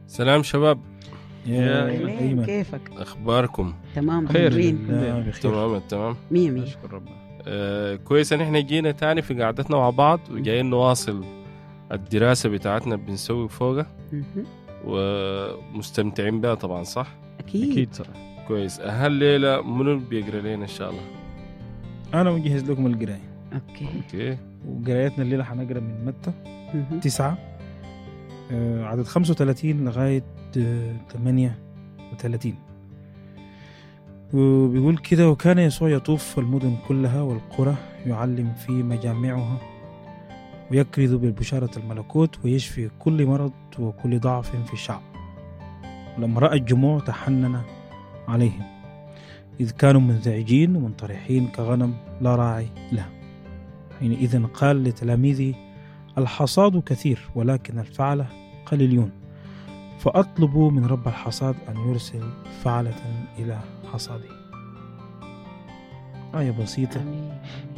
سلام شباب يا أهلين، ايمن كيفك اخباركم تمام خير حلوين لا بخير تمام تمام مية مية نشكر ربنا آه كويس ان احنا جينا تاني في قعدتنا مع بعض وجايين نواصل الدراسة بتاعتنا بنسوي فوقها مهم. ومستمتعين بها طبعا صح؟ اكيد اكيد صراحه كويس هالليلة منو بيقرا لنا ان شاء الله؟ انا مجهز لكم القرايه اوكي اوكي وقرايتنا الليله حنقرا من متى مهم. تسعة آه، عدد 35 لغاية آه، 38 وبيقول كده وكان يسوع يطوف المدن كلها والقرى يعلم في مجامعها ويكرز بالبشارة الملكوت ويشفي كل مرض وكل ضعف في الشعب لما رأى الجموع تحنن عليهم إذ كانوا منزعجين ومنطرحين كغنم لا راعي لها حينئذ قال لتلاميذه الحصاد كثير ولكن الفعلة قليلون فأطلبوا من رب الحصاد أن يرسل فعلة إلى حصاده آية بسيطة آمين.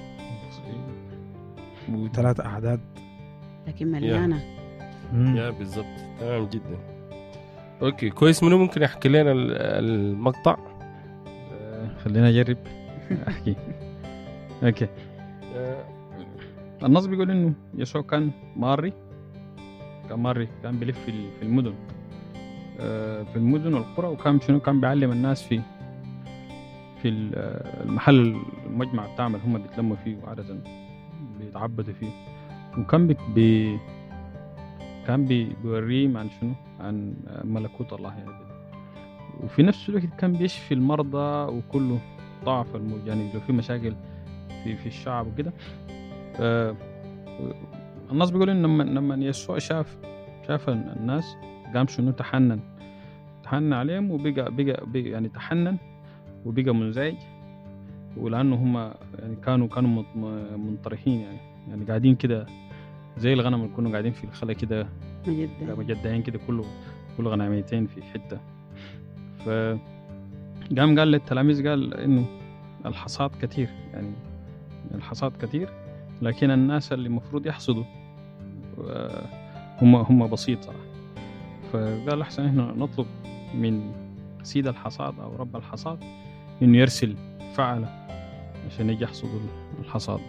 وثلاث أعداد لكن مليانة مم. يا بالضبط تمام جدا اوكي كويس منو ممكن يحكي لنا ال- المقطع؟ آه، خلينا اجرب احكي اوكي آه، النص بيقول انه يسوع كان ماري كان ماري كان بيلف في ال- في المدن آه، في المدن والقرى وكان شنو كان بيعلم الناس في في ال- آه، المحل المجمع بتاعهم اللي هم بيتلموا فيه وعادة بيتعبدوا فيه وكان بي بي كان بي بيوريهم عن شنو عن آه، ملكوت الله يعني وفي نفس الوقت كان بيشفي المرضى وكله ضعف الموج يعني لو في مشاكل في في الشعب وكده آه، النص بيقول ان لما لما يسوع شاف شاف الناس قام شنو تحنن تحنن عليهم وبقى بقى, بقى يعني تحنن وبقى منزعج ولانه هم يعني كانوا كانوا مط- م- منطرحين يعني يعني قاعدين كده زي الغنم اللي كانوا قاعدين في الخلا كده جدا مجدعين كده كله كل غنميتين في حته ف قام قال للتلاميذ قال انه الحصاد كثير يعني الحصاد كثير لكن الناس اللي المفروض يحصدوا آه، هم هم بسيط صراحه فقال احسن احنا نطلب من سيد الحصاد او رب الحصاد انه يرسل فعله عشان يجي يحصدوا الحصاد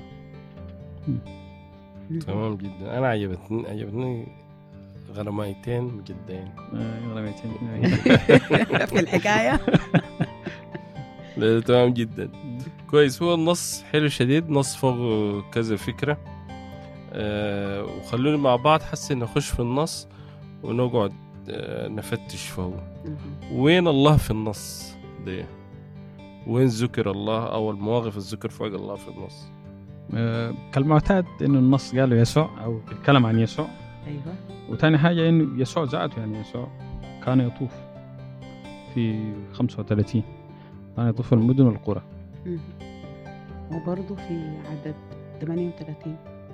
تمام جدا انا عجبتني عجبتني غرمايتين مجدين آه، غنميتين في الحكاية لا، تمام جدا كويس هو النص حلو شديد نص فوق كذا فكرة آه وخلونا مع بعض حسي نخش في النص ونقعد آه نفتش فوق مهم. وين الله في النص ده وين ذكر الله او المواقف الذكر فوق الله في النص آه، كالمعتاد انه النص قاله يسوع او الكلام عن يسوع ايوه وتاني حاجة إنه يسوع ذاته يعني يسوع كان يطوف في 35 كان يطوف المدن والقرى مهم. وبرضه في عدد 38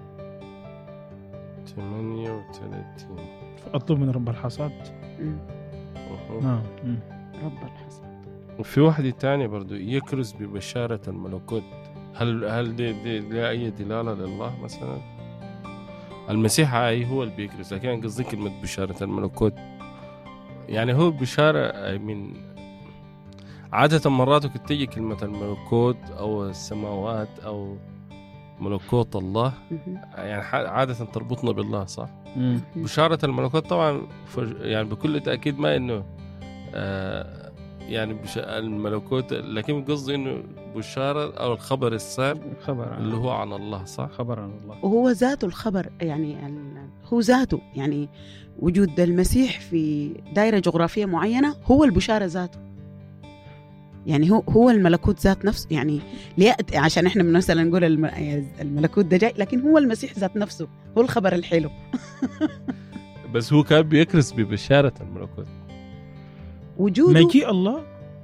38 فأطلب من رب الحصاد مم. أهو. نعم مم. رب الحصاد وفي واحدة تانية برضو يكرز ببشارة الملكوت هل هل دي, دي, دي أي دلالة لله مثلا؟ المسيح أي هو اللي بيكرز لكن أنا قصدي كلمة بشارة الملكوت يعني هو بشارة من عادة مرات كنت تجي كلمة الملكوت أو السماوات أو ملكوت الله مهم. يعني ح- عادة تربطنا بالله صح؟ مم. بشارة الملكوت طبعا فج- يعني بكل تأكيد ما إنه آه يعني بش... الملكوت لكن قصدي إنه بشارة أو الخبر السار خبر عن اللي هو عن الله صح؟ خبر عن الله وهو ذاته الخبر يعني ال- هو ذاته يعني وجود المسيح في دائرة جغرافية معينة هو البشارة ذاته يعني هو هو الملكوت ذات نفسه يعني ليأتي عشان احنا مثلا نقول الم- الملكوت ده جاي لكن هو المسيح ذات نفسه هو الخبر الحلو بس هو كان بيكرس ببشارة الملكوت وجوده مجيء الله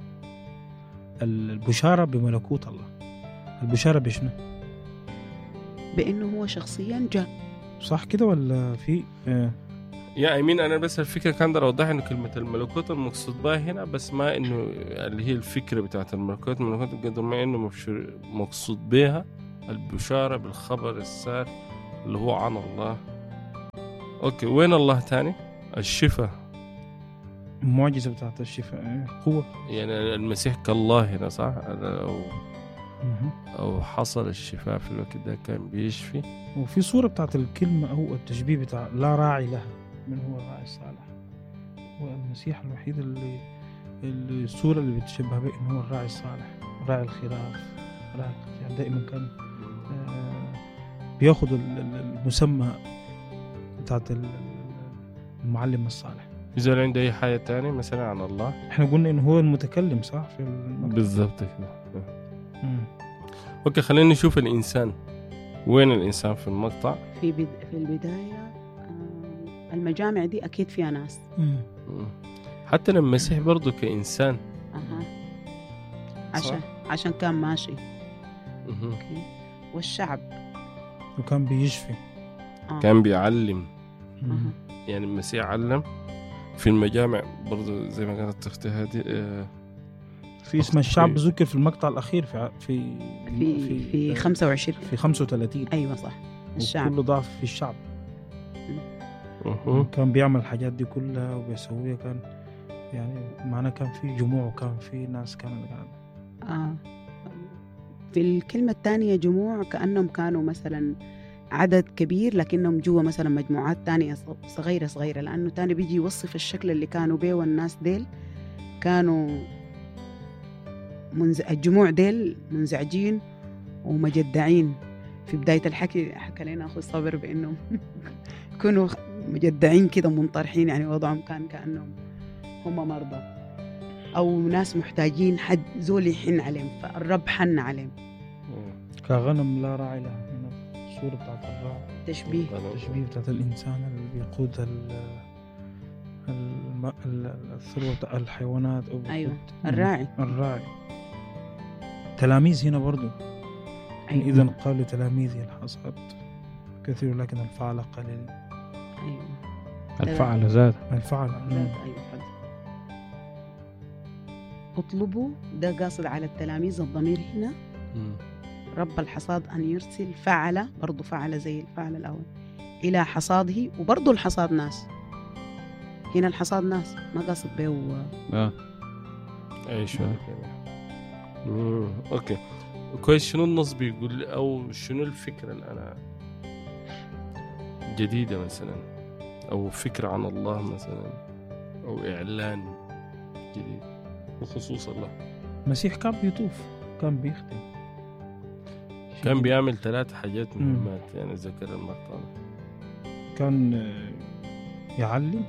البشارة بملكوت الله البشارة بشنو؟ بانه هو شخصيا جاء صح كده ولا في آه. يا أمين أنا بس الفكرة كان بدي أوضح إنه كلمة الملكوت المقصود بها هنا بس ما إنه اللي هي الفكرة بتاعت الملكوت الملكوت قدر ما إنه مبشر- مقصود بها البشارة بالخبر السار اللي هو عن الله أوكي وين الله تاني؟ الشفاء المعجزة بتاعت الشفاء قوة يعني المسيح كالله هنا صح أو مهم. او حصل الشفاء في الوقت ده كان بيشفي وفي صورة بتاعت الكلمة أو التشبيه بتاع لا راعي لها من هو الراعي الصالح هو المسيح الوحيد اللي, اللي الصورة اللي بتشبه به إنه هو الراعي الصالح راعي الخراف راعي يعني دائما كان آه، بياخد ال- ال- المسمى بتاعت ال- المعلم الصالح إذا عنده أي حاجة تانية مثلا عن الله احنا قلنا إنه هو المتكلم صح في المقطع بالضبط كده مم. اوكي خلينا نشوف الإنسان وين الإنسان في المقطع في بد... في البدايه آه، المجامع دي اكيد فيها ناس مم. مم. حتى لما المسيح برضه كإنسان اها عشان عشان كان ماشي مهم. اوكي والشعب وكان بيشفي آه. كان بيعلم مم. أها. يعني المسيح علم في المجامع برضه زي ما قالت أختي هذه آه، في اسم الشعب في- ذكر في المقطع الأخير في في في في 25 في 35 ايوه صح الشعب كل ضعف في الشعب مهم. كان بيعمل الحاجات دي كلها وبيسويها كان يعني معناه كان في جموع وكان في ناس كانت قاعدة آه. في الكلمة الثانية جموع كأنهم كانوا مثلا عدد كبير لكنهم جوا مثلا مجموعات تانية ص- صغيرة صغيرة لأنه تاني بيجي يوصف الشكل اللي كانوا بيه والناس ديل كانوا منز... الجموع ديل منزعجين ومجدعين في بداية الحكي حكى لنا أخو صابر بأنهم كانوا مجدعين كده منطرحين يعني وضعهم كان كأنهم هم مرضى او ناس محتاجين حد زول يحن عليهم فالرب حن عليهم مم. كغنم لا راعي لها هنا الصورة بتاعت الراعي تشبيه التشبيه بتاعت الإنسان اللي بيقود ال الم... ال- الثروة بتاع الحيوانات أو ايوه بيقود- الراعي الراعي تلاميذ هنا برضو أيوة. إذا قالوا تلاميذي الحصاد كثير لكن الفعل قليل ايوه الفعل زاد الفعل ذات ايوه حد. اطلبوا ده قاصد على التلاميذ الضمير هنا مم. رب الحصاد ان يرسل فعل برضه فعل زي الفعل الاول الى حصاده وبرضه الحصاد ناس هنا الحصاد ناس ما قاصد به آه. اي شو مم. اوكي كويس شنو النص بيقول او شنو الفكره اللي انا جديده مثلا او فكره عن الله مثلا او اعلان جديد بخصوص الله المسيح كان بيطوف كان بيخدم كان بيعمل ثلاث حاجات مم. مهمات يعني ذكر المقطع ده. كان آه، يعلم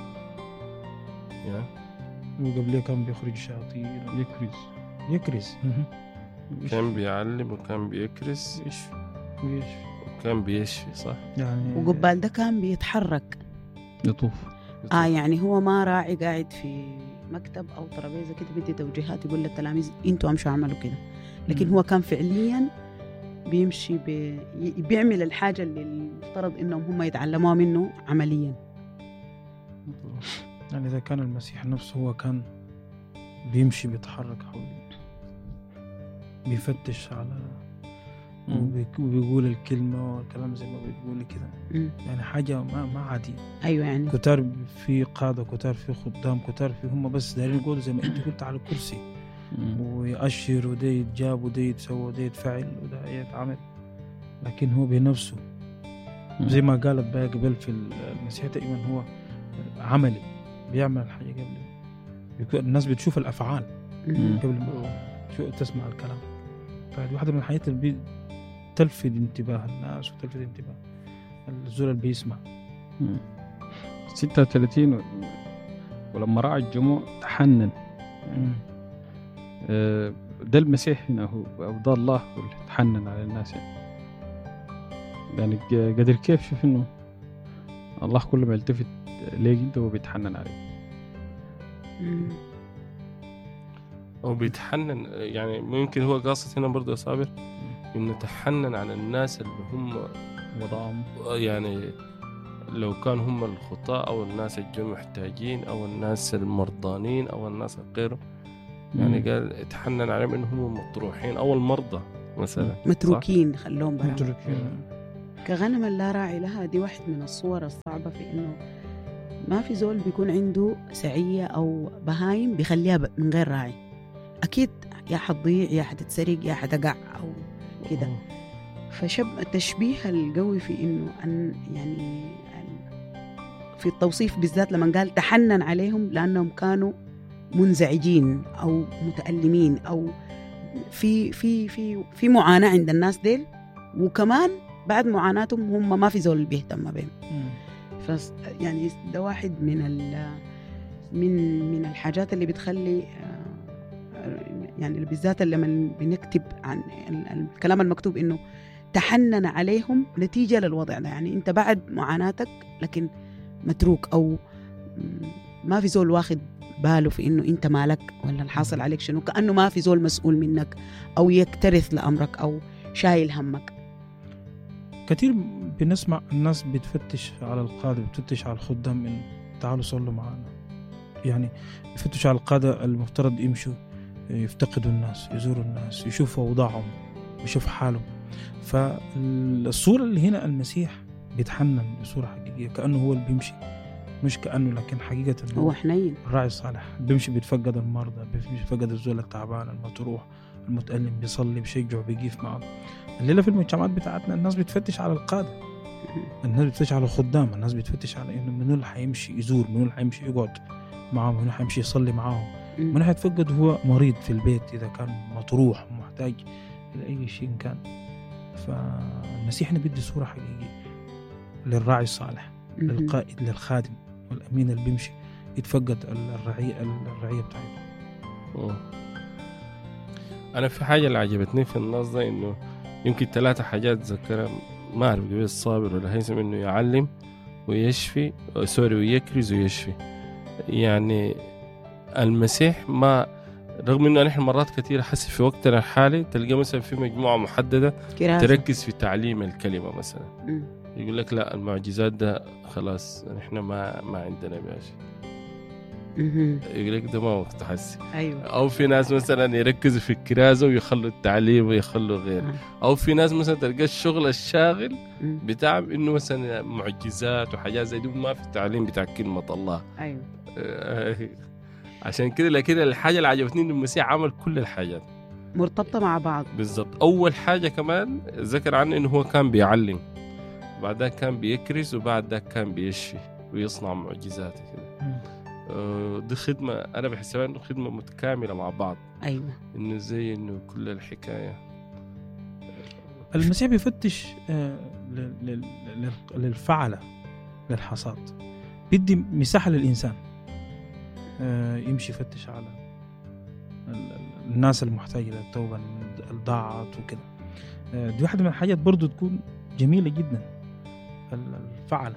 يا وقبليه كان بيخرج شياطين يكرز يكرز كان بيعلم وكان بيكرس يشفي ويشفي وكان بيشفي صح يعني وقبال ده كان بيتحرك يطوف اه يعني هو ما راعي قاعد في مكتب او ترابيزه كده بدي توجيهات يقول للتلاميذ انتوا امشوا اعملوا كده لكن مم. هو كان فعليا بيمشي بي... ي- بيعمل الحاجه اللي المفترض انهم هم يتعلموها منه عمليا يعني إذا كان المسيح نفسه هو كان بيمشي بيتحرك حوله بيفتش على وبيك- وبيقول الكلمة والكلام زي ما بتقولي كده مم. يعني حاجة ما ما عادية ايوه يعني كتار في قادة كتار في خدام كتار في هم بس دايرين يقولوا زي ما انت قلت على الكرسي ويأشر وده يتجاب وده يتسوى وده يتفعل وده يتعمل لكن هو بنفسه زي ما قالت بقى قبل في المسيح دائما هو عملي بيعمل الحاجة قبل بيكون الناس بتشوف الأفعال مم. قبل ما شو تسمع الكلام فهذه واحدة من الحاجات اللي بي- تلفت انتباه الناس وتلفت انتباه الزول اللي بيسمع 36 و- ولما راى الجموع تحنن مم. آه، ده المسيح هنا هو او ده الله هو اللي تحنن على الناس يعني يعني ق- قدر كيف شوف انه الله كل ما يلتفت ليك انت هو بيتحنن عليك مم. او بيتحنن يعني ممكن هو قاصد هنا برضه يا صابر انه تحنن على الناس اللي هم وضعهم يعني لو كان هم الخطاة او الناس الجو محتاجين او الناس المرضانين او الناس غيره يعني مم. قال اتحنن عليهم انهم مطروحين او المرضى مثلا متروكين خلوهم برا مترك كغنم لا راعي لها دي واحد من الصور الصعبة في إنه ما في زول بيكون عنده سعيه او بهايم بيخليها ب- من غير راعي اكيد يا حتضيع يا حتتسرق يا حتقع او كده فشب التشبيه القوي في انه ان يعني ال- في التوصيف بالذات لما قال تحنن عليهم لانهم كانوا منزعجين او متالمين او في في في في معاناه عند الناس ديل وكمان بعد معاناتهم هم ما في زول بيهتم بهم ف يعني ده واحد من ال من من الحاجات اللي بتخلي آه، يعني بالذات لما بنكتب عن ال- الكلام المكتوب انه تحنن عليهم نتيجه للوضع ده يعني انت بعد معاناتك لكن متروك او م- ما في زول واخد باله في انه انت مالك ولا الحاصل عليك شنو كانه ما في زول مسؤول منك او يكترث لامرك او شايل همك كثير بنسمع الناس بتفتش على القادة بتفتش على الخدام إن تعالوا صلوا معنا يعني بفتشوا على القادة المفترض يمشوا يفتقدوا الناس يزوروا الناس يشوفوا أوضاعهم يشوف حالهم فالصورة اللي هنا المسيح بيتحنن بصورة حقيقية كأنه هو اللي بيمشي مش كأنه لكن حقيقة إنه هو حنين الراعي الصالح بيمشي بيتفقد المرضى بيمشي بيتفقد الزول التعبان المطروح المتألم بيصلي بيشجع بيقيف معه الليلة في المجتمعات بتاعتنا الناس بتفتش على القادة الناس بتفتش على الخدام الناس بتفتش على انه منو اللي حيمشي يزور منو اللي حيمشي يقعد معاهم منو اللي حيمشي يصلي معاهم منو اللي حيتفقد هو مريض في البيت اذا كان مطروح ومحتاج الى اي شيء كان فالمسيح هنا بيدي صورة حقيقية للراعي الصالح للقائد للخادم والامين اللي بيمشي يتفقد الرعية الرعية بتاعته مم. انا في حاجه اللي عجبتني في النص ده انه يمكن ثلاثة حاجات ذكرها ما اعرف قبل الصابر ولا هيثم انه يعلم ويشفي آه، سوري ويكرز ويشفي يعني المسيح ما رغم انه نحن مرات كثيرة حسي في وقتنا الحالي تلقى مثلا في مجموعة محددة كراسة تركز في تعليم الكلمة مثلا مم. يقول لك لا المعجزات ده خلاص نحن ما ما عندنا باشا مهم. يقول لك ده ما وقت حسي ايوه او في ناس مثلا يركزوا في الكرازه ويخلوا التعليم ويخلوا غيره آه. او في ناس مثلا تلقى الشغل الشاغل مم. بتاع انه مثلا معجزات وحاجات زي دي ما في التعليم بتاع كلمه الله ايوه آه، عشان كده لكن الحاجه اللي عجبتني انه المسيح عمل كل الحاجات مرتبطه مع بعض بالضبط اول حاجه كمان ذكر عنه انه هو كان بيعلم بعدها كان بيكرز وبعد ذاك كان بيشفي ويصنع معجزات كده آه، دي خدمه انا بحسبها انه خدمه متكامله مع بعض ايوه انه زي انه كل الحكايه المسيح بيفتش آه، لل- لل- لل- للفعلة للحصاد بيدي مساحة للإنسان آه، يمشي يفتش على ال- ال- الناس المحتاجة للتوبة الضاعت وكده آه، دي واحدة من الحاجات برضو تكون جميلة جدا ال- الفعلة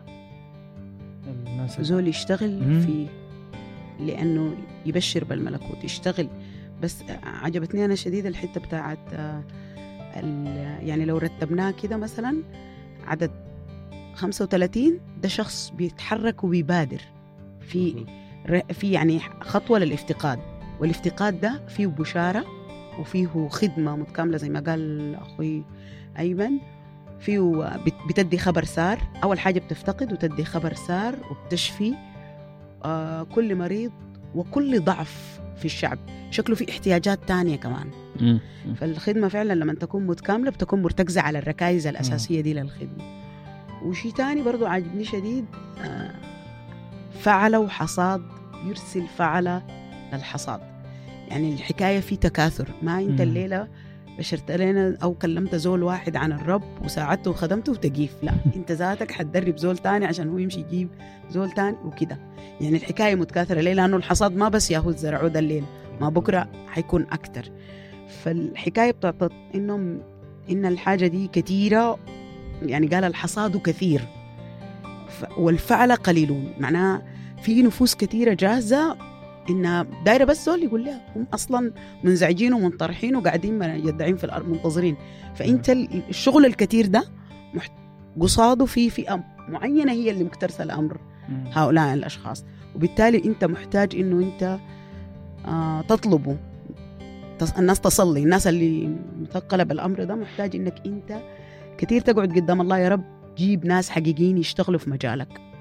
الناس ال- زول يشتغل مم. في لانه يبشر بالملكوت يشتغل بس عجبتني انا شديد الحته بتاعت آه، ال- يعني لو رتبناه كده مثلا عدد 35 ده شخص بيتحرك وبيبادر في ر- في يعني خطوه للافتقاد والافتقاد ده فيه بشاره وفيه خدمه متكامله زي ما قال اخوي ايمن فيه بت- بتدي خبر سار اول حاجه بتفتقد وتدي خبر سار وبتشفي آه كل مريض وكل ضعف في الشعب شكله في احتياجات تانية كمان مم. فالخدمة فعلا لما تكون متكاملة بتكون مرتكزة على الركائز الأساسية دي للخدمة وشي تاني برضو عاجبني شديد آه، فعل وحصاد يرسل فعل للحصاد يعني الحكاية في تكاثر ما أنت مم. الليلة بشرت لنا أو كلمت زول واحد عن الرب وساعدته وخدمته وتقيف لا أنت ذاتك حتدرب زول تاني عشان هو يمشي يجيب زول تاني وكده يعني الحكاية متكاثرة ليه لأنه الحصاد ما بس ياهو زرعوه ده الليل ما بكرة حيكون أكتر فالحكاية بتاعت إنهم إن الحاجة دي كثيرة يعني قال الحصاد كثير ف- والفعل قليلون معناها في نفوس كثيرة جاهزة إنها دايرة بس زول يقول لها هم أصلا منزعجين ومنطرحين وقاعدين يدعين في الأرض منتظرين فأنت ال- الشغل الكثير ده محت- قصاده في فئة معينة هي اللي مكترثة الأمر مم. هؤلاء الأشخاص وبالتالي أنت محتاج إنه أنت آه تطلبه تص- الناس تصلي الناس اللي مثقلة بالأمر ده محتاج إنك أنت كثير تقعد قدام الله يا رب جيب ناس حقيقيين يشتغلوا في مجالك